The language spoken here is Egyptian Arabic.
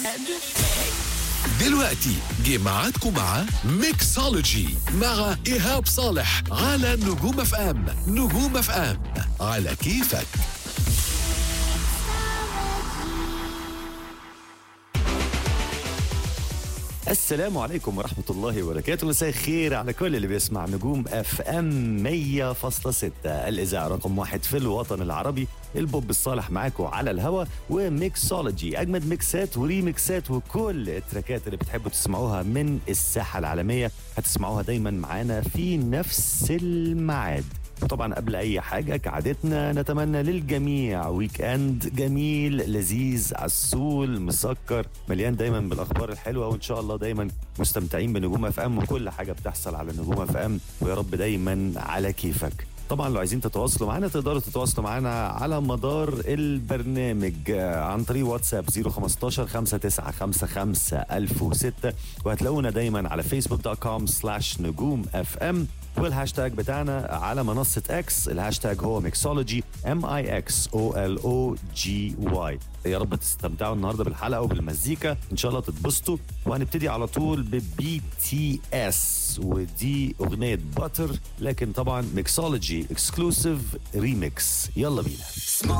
دلوقتي جه ميعادكم مع ميكسولوجي مع إيهاب صالح على نجوم اف ام نجوم اف ام على كيفك السلام عليكم ورحمة الله وبركاته مساء الخير على كل اللي بيسمع نجوم اف ام 100.6 الإذاعة رقم واحد في الوطن العربي البوب الصالح معاكم على الهوا وميكسولوجي أجمد ميكسات وريميكسات وكل التراكات اللي بتحبوا تسمعوها من الساحة العالمية هتسمعوها دايما معانا في نفس الميعاد وطبعا قبل اي حاجه كعادتنا نتمنى للجميع ويك اند جميل لذيذ عسول مسكر مليان دايما بالاخبار الحلوه وان شاء الله دايما مستمتعين بنجوم اف ام وكل حاجه بتحصل على نجوم اف ام ويا رب دايما على كيفك طبعا لو عايزين تتواصلوا معنا تقدروا تتواصلوا معنا على مدار البرنامج آه، عن طريق واتساب 015 5955 1006 وهتلاقونا دايما على فيسبوك دوت كوم سلاش نجوم اف ام والهاشتاج بتاعنا على منصة اكس الهاشتاج هو ميكسولوجي ام اي اكس او ال او جي واي يا رب تستمتعوا النهارده بالحلقه وبالمزيكا ان شاء الله تتبسطوا وهنبتدي على طول ببي تي اس ودي اغنيه باتر لكن طبعا ميكسولوجي اكسكلوسيف ريميكس يلا بينا